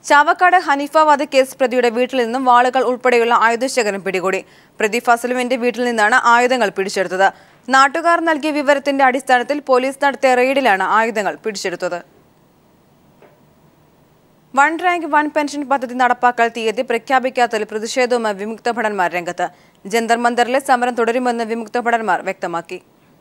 ചാവക്കാട് ഹനീഫ വധക്കേസ് പ്രതിയുടെ വീട്ടിൽ നിന്നും വാളുകൾ ഉൾപ്പെടെയുള്ള ആയുധശേഖരം പിടികൂടി പ്രതി ഫസലുവിന്റെ വീട്ടിൽ നിന്നാണ് ആയുധങ്ങൾ പിടിച്ചെടുത്തത് നാട്ടുകാർ നൽകിയ വിവരത്തിന്റെ അടിസ്ഥാനത്തിൽ പോലീസ് നടത്തിയ റെയ്ഡിലാണ് ആയുധങ്ങൾ പിടിച്ചെടുത്തത് വൺ റാങ്ക് വൺ പെൻഷൻ പദ്ധതി നടപ്പാക്കൽ തീയതി പ്രഖ്യാപിക്കാത്തതിൽ പ്രതിഷേധവുമായി വിമുക്ത ഭടന്മാർ രംഗത്ത് ജന്തർ മന്ദറിലെ സമരം തുടരുമെന്ന് വിമുക്ത ഭടന്മാർ വ്യക്തമാക്കി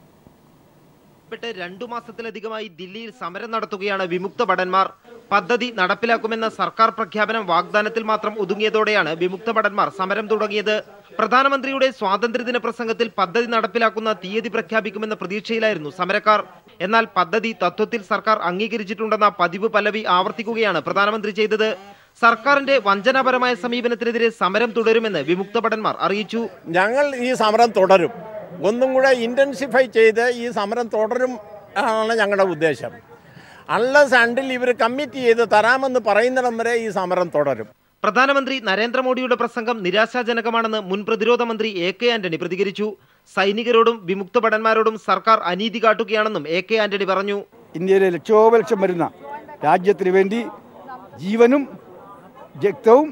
പ്പെട്ട് രണ്ടു മാസത്തിലധികമായി ദില്ലിയിൽ സമരം നടത്തുകയാണ് വിമുക്ത ഭടന്മാർ പദ്ധതി നടപ്പിലാക്കുമെന്ന സർക്കാർ പ്രഖ്യാപനം വാഗ്ദാനത്തിൽ മാത്രം ഒതുങ്ങിയതോടെയാണ് വിമുക്ത ഭടന്മാർ സമരം തുടങ്ങിയത് പ്രധാനമന്ത്രിയുടെ സ്വാതന്ത്ര്യദിന പ്രസംഗത്തിൽ പദ്ധതി നടപ്പിലാക്കുന്ന തീയതി പ്രഖ്യാപിക്കുമെന്ന പ്രതീക്ഷയിലായിരുന്നു സമരക്കാർ എന്നാൽ പദ്ധതി തത്വത്തിൽ സർക്കാർ അംഗീകരിച്ചിട്ടുണ്ടെന്ന പതിവ് പല്ലവി ആവർത്തിക്കുകയാണ് പ്രധാനമന്ത്രി ചെയ്തത് സർക്കാരിന്റെ വഞ്ചനാപരമായ സമീപനത്തിനെതിരെ സമരം തുടരുമെന്ന് വിമുക്ത ഭടന്മാർ അറിയിച്ചു ഞങ്ങൾ ഈ സമരം തുടരും ഒന്നും കൂടെ ഇൻറ്റൻസിഫൈ ചെയ്ത് ഈ സമരം തുടരും ആണ് ഞങ്ങളുടെ ഉദ്ദേശം അൺലസ് അണ്ടിൽ ഇവർ കമ്മിറ്റ് ചെയ്ത് തരാമെന്ന് പറയുന്നിടം വരെ ഈ സമരം തുടരും പ്രധാനമന്ത്രി നരേന്ദ്രമോദിയുടെ പ്രസംഗം നിരാശാജനകമാണെന്ന് മുൻ പ്രതിരോധ മന്ത്രി എ കെ ആന്റണി പ്രതികരിച്ചു സൈനികരോടും വിമുക്ത ഭടന്മാരോടും സർക്കാർ അനീതി കാട്ടുകയാണെന്നും എ കെ ആന്റണി പറഞ്ഞു ഇന്ത്യയിലെ ലക്ഷോപലക്ഷം വരുന്ന രാജ്യത്തിന് വേണ്ടി ജീവനും രക്തവും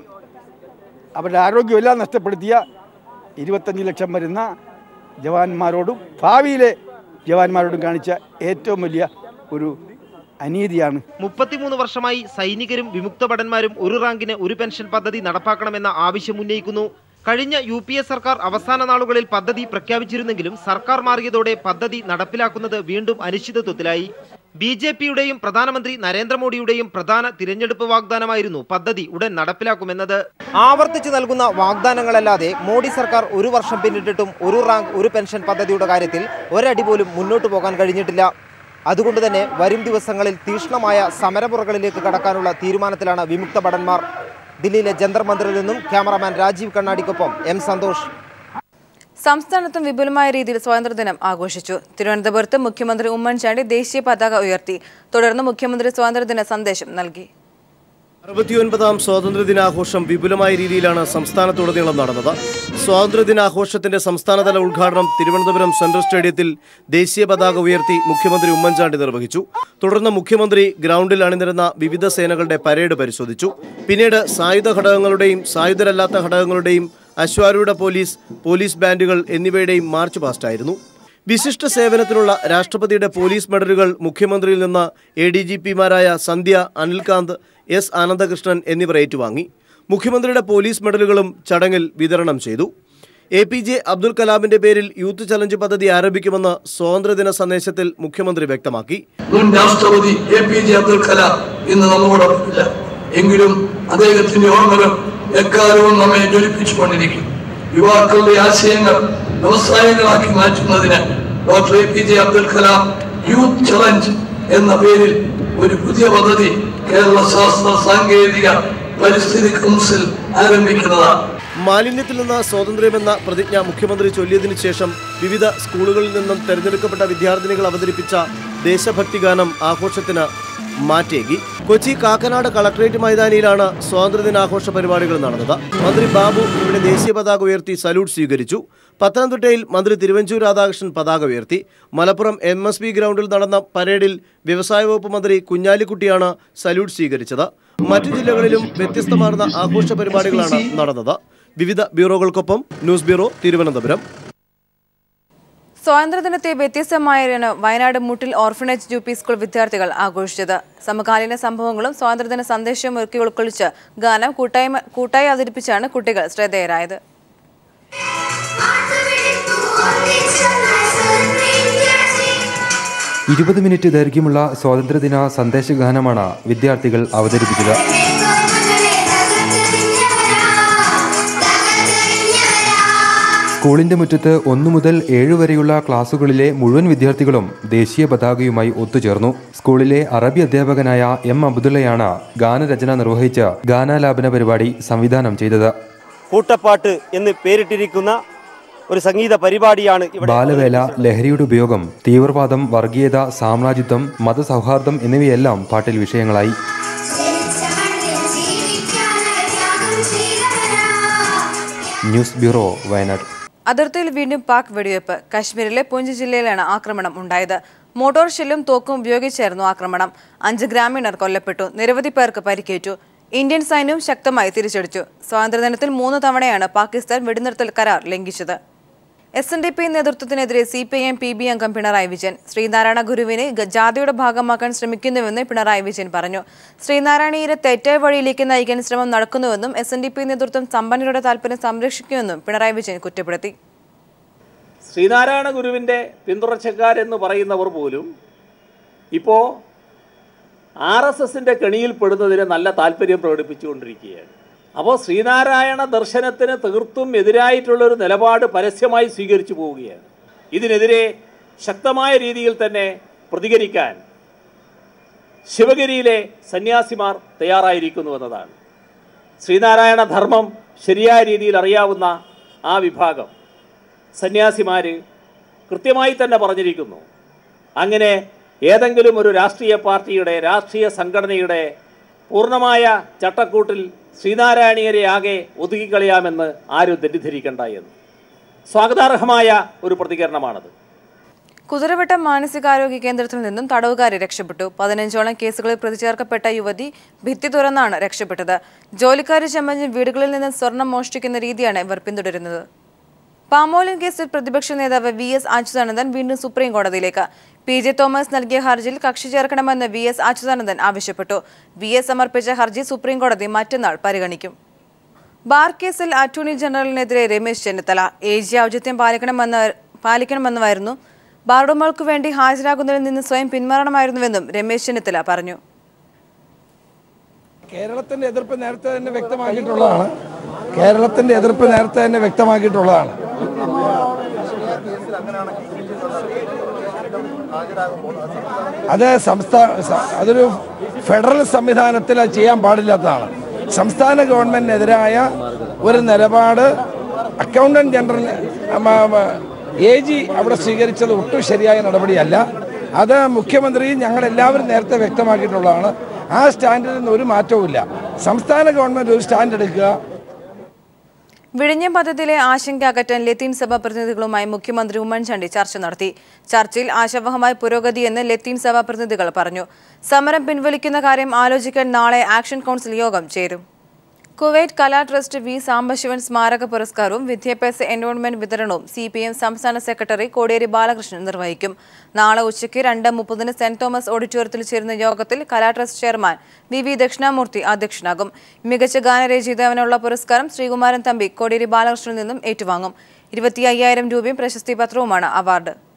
അവരുടെ ആരോഗ്യമെല്ലാം നഷ്ടപ്പെടുത്തിയ ഇരുപത്തഞ്ച് ലക്ഷം വരുന്ന ജവാന്മാരോടും ഭാവിയിലെ ജവാന്മാരോടും കാണിച്ച ഏറ്റവും വലിയ ഒരു അനീതിയാണ് മുപ്പത്തിമൂന്ന് വർഷമായി സൈനികരും വിമുക്ത ഭടന്മാരും ഒരു റാങ്കിന് ഒരു പെൻഷൻ പദ്ധതി നടപ്പാക്കണമെന്ന ആവശ്യം ഉന്നയിക്കുന്നു കഴിഞ്ഞ യു പി എ സർക്കാർ അവസാന നാളുകളിൽ പദ്ധതി പ്രഖ്യാപിച്ചിരുന്നെങ്കിലും സർക്കാർ മാറിയതോടെ പദ്ധതി നടപ്പിലാക്കുന്നത് വീണ്ടും അനിശ്ചിതത്വത്തിലായി ബി ജെ പിയുടെയും പ്രധാനമന്ത്രി നരേന്ദ്രമോദിയുടെയും പ്രധാന തിരഞ്ഞെടുപ്പ് വാഗ്ദാനമായിരുന്നു പദ്ധതി ഉടൻ നടപ്പിലാക്കുമെന്നത് ആവർത്തിച്ചു നൽകുന്ന വാഗ്ദാനങ്ങളല്ലാതെ മോഡി സർക്കാർ ഒരു വർഷം പിന്നിട്ടിട്ടും ഒരു റാങ്ക് ഒരു പെൻഷൻ പദ്ധതിയുടെ കാര്യത്തിൽ ഒരടി പോലും മുന്നോട്ട് പോകാൻ കഴിഞ്ഞിട്ടില്ല അതുകൊണ്ട് തന്നെ വരും ദിവസങ്ങളിൽ തീക്ഷ്ണമായ സമരമുറകളിലേക്ക് കടക്കാനുള്ള തീരുമാനത്തിലാണ് വിമുക്ത ഭടന്മാർ ദില്ലിയിലെ ജന്തർ മന്ദിറിൽ നിന്നും ക്യാമറാമാൻ രാജീവ് കണ്ണാടിക്കൊപ്പം എം സന്തോഷ് സംസ്ഥാനത്തും വിപുലമായ രീതിയിൽ സ്വാതന്ത്ര്യദിനം ആഘോഷിച്ചു തിരുവനന്തപുരത്ത് മുഖ്യമന്ത്രി ഉമ്മൻചാണ്ടി ദേശീയ പതാക ഉയർത്തി തുടർന്ന് മുഖ്യമന്ത്രി സ്വാതന്ത്ര്യദിന സന്ദേശം നൽകി അറുപത്തിയൊൻപതാം സ്വാതന്ത്ര്യദിനാഘോഷം വിപുലമായ രീതിയിലാണ് സംസ്ഥാനത്തുടനീളം നടന്നത് സ്വാതന്ത്ര്യദിനാഘോഷത്തിന്റെ സംസ്ഥാനതല ഉദ്ഘാടനം തിരുവനന്തപുരം സെൻട്രൽ സ്റ്റേഡിയത്തിൽ ദേശീയ പതാക ഉയർത്തി മുഖ്യമന്ത്രി ഉമ്മൻചാണ്ടി നിർവഹിച്ചു തുടർന്ന് മുഖ്യമന്ത്രി ഗ്രൗണ്ടിൽ അണിനിരുന്ന വിവിധ സേനകളുടെ പരേഡ് പരിശോധിച്ചു പിന്നീട് സായുധ ഘടകങ്ങളുടെയും സായുധരല്ലാത്ത ഘടകങ്ങളുടെയും അശ്വാരൂഢ പോലീസ് പോലീസ് ബാൻഡുകൾ എന്നിവയുടെയും മാർച്ച് പാസ്റ്റായിരുന്നു വിശിഷ്ട സേവനത്തിനുള്ള രാഷ്ട്രപതിയുടെ പോലീസ് മെഡലുകൾ മുഖ്യമന്ത്രിയിൽ നിന്ന് എ ഡി ജി പിമാരായ സന്ധ്യ അനിൽകാന്ത് എസ് ആനന്ദകൃഷ്ണൻ എന്നിവർ ഏറ്റുവാങ്ങി മുഖ്യമന്ത്രിയുടെ പോലീസ് മെഡലുകളും ചടങ്ങിൽ വിതരണം ചെയ്തു എ പി ജെ അബ്ദുൽ കലാമിന്റെ പേരിൽ യൂത്ത് ചലഞ്ച് പദ്ധതി ആരംഭിക്കുമെന്ന് സ്വാതന്ത്ര്യദിന സന്ദേശത്തിൽ മുഖ്യമന്ത്രി വ്യക്തമാക്കി മുൻ രാഷ്ട്രപതി A P J Abdul Kalam ഇന്ന് നമ്മോടൊപ്പമില്ല എങ്കിലും അദ്ദേഹത്തിന്റെ ഓർമ്മകൾ എക്കാലവും നമ്മെ ജ്വലിപ്പിച്ചുകൊണ്ടിരിക്കും യുവാക്കളുടെ ആശയങ്ങൾ വ്യവസായങ്ങളാക്കി മാറ്റുന്നതിന് doctor A P J Abdul Kalam youth challenge എന്ന പേരിൽ ഒരു പുതിയ പദ്ധതി കേരള ശാസ്ത്ര സാങ്കേതിക പരിസ്ഥിതി കൗൺസിൽ ആരംഭിക്കുന്നതാണ് മാലിന്യത്തിൽ നിന്ന് സ്വാതന്ത്ര്യമെന്ന പ്രതിജ്ഞ മുഖ്യമന്ത്രി ചൊല്ലിയതിനു ശേഷം വിവിധ സ്കൂളുകളിൽ നിന്നും തെരഞ്ഞെടുക്കപ്പെട്ട വിദ്യാർത്ഥിനികൾ അവതരിപ്പിച്ച ദേശഭക്തി ഗാനം ആഘോഷത്തിന് മാറ്റേകി കൊച്ചി കാക്കനാട് കളക്ടറേറ്റ് മൈതാനിയിലാണ് സ്വാതന്ത്ര്യദിനാഘോഷ പരിപാടികൾ നടന്നത് മന്ത്രി ബാബു ഇവിടെ ദേശീയ പതാക ഉയർത്തി സല്യൂട്ട് സ്വീകരിച്ചു പത്തനംതിട്ടയിൽ മന്ത്രി തിരുവഞ്ചൂർ രാധാകൃഷ്ണൻ പതാക ഉയർത്തി മലപ്പുറം എം എസ് പി ഗ്രൗണ്ടിൽ നടന്ന പരേഡിൽ വ്യവസായ വകുപ്പ് മന്ത്രി കുഞ്ഞാലിക്കുട്ടിയാണ് സല്യൂട്ട് സ്വീകരിച്ചത് മറ്റു ജില്ലകളിലും വ്യത്യസ്തമാർന്ന ആഘോഷ പരിപാടികളാണ് നടന്നത് വിവിധ ബ്യൂറോകൾക്കൊപ്പം ന്യൂസ് ബ്യൂറോ തിരുവനന്തപുരം സ്വാതന്ത്ര്യദിനത്തെ വ്യത്യസ്തമായാണ് Wayanad Muttil orphanage U P school വിദ്യാർത്ഥികൾ ആഘോഷിച്ചത് സമകാലീന സംഭവങ്ങളും സ്വാതന്ത്ര്യദിന സന്ദേശവും ഒരുക്കി ഉൾക്കൊള്ളിച്ച് ഗാനം കൂട്ടായ്മ കൂട്ടായി അവതരിപ്പിച്ചാണ് കുട്ടികൾ ശ്രദ്ധേയരായത് ഇരുപത് മിനിറ്റ് ദൈർഘ്യമുള്ള സ്വാതന്ത്ര്യദിന സന്ദേശഗാനമാണ് വിദ്യാർത്ഥികൾ അവതരിപ്പിച്ചത് സ്കൂളിന്റെ മുറ്റത്ത് ഒന്നു മുതൽ ഏഴ് വരെയുള്ള ക്ലാസുകളിലെ മുഴുവൻ വിദ്യാർത്ഥികളും ദേശീയ പതാകയുമായി ഒത്തുചേർന്നു സ്കൂളിലെ അറബി അധ്യാപകനായ എം അബ്ദുള്ളയാണ് ഗാനരചന നിർവഹിച്ച് ഗാനാലാപന പരിപാടി സംവിധാനം ചെയ്തത് കൂട്ടപ്പാട്ട് എന്ന് പേരിട്ടിരിക്കുന്ന ഒരു സംഗീത പരിപാടിയാണ് ഇവിടെ ബാലവേല ലഹരിയുടെ ഉപയോഗം തീവ്രവാദം വർഗീയത സാമ്രാജ്യത്വം മതസൗഹാർദ്ദം എന്നിവയെല്ലാം പാട്ടിൽ വിഷയങ്ങളായി ന്യൂസ് ബ്യൂറോ വയനാട് അതിർത്തിയിൽ വീണ്ടും പാക് വെടിവെപ്പ് കശ്മീരിലെ പൂഞ്ച് ജില്ലയിലാണ് ആക്രമണം ഉണ്ടായത് മോട്ടോർ ഷെല്ലും തോക്കും ഉപയോഗിച്ചായിരുന്നു ആക്രമണം അഞ്ച് ഗ്രാമീണർ കൊല്ലപ്പെട്ടു നിരവധി പേർക്ക് പരിക്കേറ്റു ഇന്ത്യൻ സൈന്യവും ശക്തമായി തിരിച്ചടിച്ചു സ്വാതന്ത്ര്യദിനത്തിൽ മൂന്ന് തവണയാണ് പാകിസ്ഥാൻ വെടിനിർത്തൽ കരാർ ലംഘിച്ചത് എസ് എൻ ഡി പി നേതൃത്വത്തിനെതിരെ C P I M P B അംഗം പിണറായി വിജയൻ ശ്രീനാരായണ ഗുരുവിനെ ഗ- ജാതിയുടെ ഭാഗമാക്കാൻ ശ്രമിക്കുന്നുവെന്ന് പിണറായി വിജയൻ പറഞ്ഞു ശ്രീനാരായണീയരെ തെറ്റായ വഴിയിലേക്ക് നയിക്കാൻ ശ്രമം നടക്കുന്നുവെന്നും എസ് എൻ ഡി പി നേതൃത്വം സമ്പന്നരുടെ താൽപര്യം സംരക്ഷിക്കുമെന്നും പിണറായി വിജയൻ കുറ്റപ്പെടുത്തി ശ്രീനാരായണ ഗുരുവിൻ്റെ പിന്തുടർച്ചക്കാരെന്ന് പറയുന്നവർ പോലും ഇപ്പോൾ ആർ എസ് എസിൻ്റെ കെണിയിൽ പെടുന്നതിന് നല്ല താല്പര്യം പ്രകടിപ്പിച്ചുകൊണ്ടിരിക്കുകയാണ് അപ്പോൾ ശ്രീനാരായണ ദർശനത്തിന് തീർത്തും എതിരായിട്ടുള്ളൊരു നിലപാട് പരസ്യമായി സ്വീകരിച്ചു പോവുകയാണ് ഇതിനെതിരെ ശക്തമായ രീതിയിൽ തന്നെ പ്രതികരിക്കാൻ ശിവഗിരിയിലെ സന്യാസിമാർ തയ്യാറായിരിക്കുന്നു എന്നതാണ് ശ്രീനാരായണ ധർമ്മം ശരിയായ രീതിയിൽ അറിയാവുന്ന ആ വിഭാഗം സന്യാസിമാർ കൃത്യമായി തന്നെ പറഞ്ഞിരിക്കുന്നു അങ്ങനെ ഏതെങ്കിലും ഒരു രാഷ്ട്രീയ പാർട്ടിയുടെ രാഷ്ട്രീയ സംഘടനയുടെ പൂർണ്ണമായ ചട്ടക്കൂട്ടിൽ ശ്രീനാരായണീയരെ ആകെ ഒതുക്കിക്കളയാമെന്ന് ആരും തെറ്റിദ്ധരിക്കണ്ട എന്ന് സ്വാഗതാർഹമായ ഒരു പ്രതികരണമാണത് കുതിരവട്ടം മാനസികാരോഗ്യ കേന്ദ്രത്തിൽ നിന്നും തടവുകാരെ രക്ഷപ്പെട്ടു പതിനഞ്ചോളം കേസുകളിൽ പ്രതിചേർക്കപ്പെട്ട യുവതി ഭിത്തി തുറന്നാണ് രക്ഷപ്പെട്ടത് ജോലിക്കാരെ ചമ്മഞ്ഞ് വീടുകളിൽ നിന്ന് സ്വർണം മോഷ്ടിക്കുന്ന രീതിയാണ് ഇവർ പിന്തുടരുന്നത് പാമോലിൻ കേസിൽ പ്രതിപക്ഷ നേതാവ് വി എസ് അച്യുതാനന്ദൻ വീണ്ടും സുപ്രീം കോടതിയിലേക്ക് പി ജെ തോമസ് നൽകിയ ഹർജിയിൽ കക്ഷി ചേർക്കണമെന്ന് വി എസ് അച്യുതാനന്ദൻ ആവശ്യപ്പെട്ടു വി എസ് സമർപ്പിച്ച ഹർജി സുപ്രീം കോടതി മറ്റന്നാൾ പരിഗണിക്കും ബാർ കേസിൽ അറ്റോർണി ജനറലിനെതിരെ രമേശ് ചെന്നിത്തല എ ജി ഔചിത്യം പാലിക്കണമെന്ന് പാലിക്കണമെന്നുമായിരുന്നു ബാർ ഉടമകൾക്ക് വേണ്ടി ഹാജരാകുന്നതിൽ നിന്ന് സ്വയം പിന്മാറണമായിരുന്നുവെന്നും രമേശ് ചെന്നിത്തല പറഞ്ഞു കേരളത്തിന്റെ എതിർപ്പ് നേരത്തെ തന്നെ വ്യക്തമാക്കിയിട്ടുള്ളതാണ് കേരളത്തിന്റെ എതിർപ്പ് നേരത്തെ തന്നെ വ്യക്തമാക്കിയിട്ടുള്ളതാണ് അത് സംസ്ഥാന സ- അതൊരു ഫെഡറൽ സംവിധാനത്തിൽ അത് ചെയ്യാൻ പാടില്ലാത്തതാണ് സംസ്ഥാന ഗവൺമെന്റിനെതിരായ ഒരു നിലപാട് അക്കൗണ്ടന്റ് ജനറൽ എ ജി അവിടെ സ്വീകരിച്ചത് ഒട്ടും ശരിയായ നടപടിയല്ല അത് മുഖ്യമന്ത്രിയും ഞങ്ങളെല്ലാവരും നേരത്തെ വ്യക്തമാക്കിയിട്ടുള്ളതാണ് ആ സ്റ്റാൻഡിൽ നിന്ന് ഒരു മാറ്റവുമില്ല സംസ്ഥാന ഗവൺമെന്റ് ഒരു സ്റ്റാൻഡ് എടുക്കുക വിഴിഞ്ഞം പദ്ധതിയിലെ ആശങ്ക അകറ്റാൻ ലത്തീൻ സഭ പ്രതിനിധികളുമായി മുഖ്യമന്ത്രി ഉമ്മൻചാണ്ടി ചർച്ച നടത്തി ചർച്ചയിൽ ആശാവഹമായ പുരോഗതിയെന്ന് ലത്തീൻ സഭ പ്രതിനിധികൾ പറഞ്ഞു സമരം പിൻവലിക്കുന്ന കാര്യം ആലോചിക്കാൻ നാളെ ആക്ഷൻ കൗൺസിൽ യോഗം ചേരും Kuwait Kala trust V Sambasivan സ്മാരക പുരസ്കാരവും വിദ്യാഭ്യാസ എൻവോൺമെന്റ് വിതരണവും സി പി എം സംസ്ഥാന സെക്രട്ടറി കോടിയേരി ബാലകൃഷ്ണൻ നിർവഹിക്കും നാളെ ഉച്ചയ്ക്ക് രണ്ട് മുപ്പതിന് സെന്റ് തോമസ് ഓഡിറ്റോറിയത്തിൽ ചേരുന്ന യോഗത്തിൽ Kala trust chairman V V Dakshinamoorthy അധ്യക്ഷനാകും മികച്ച ഗാനരചയിതാവിനുള്ള പുരസ്കാരം ശ്രീകുമാരൻ തമ്പി കോടിയേരി ബാലകൃഷ്ണനിൽ നിന്നും ഏറ്റുവാങ്ങും ഇരുപത്തി അയ്യായിരം രൂപയും പ്രശസ്തി പത്രവുമാണ് അവാർഡ്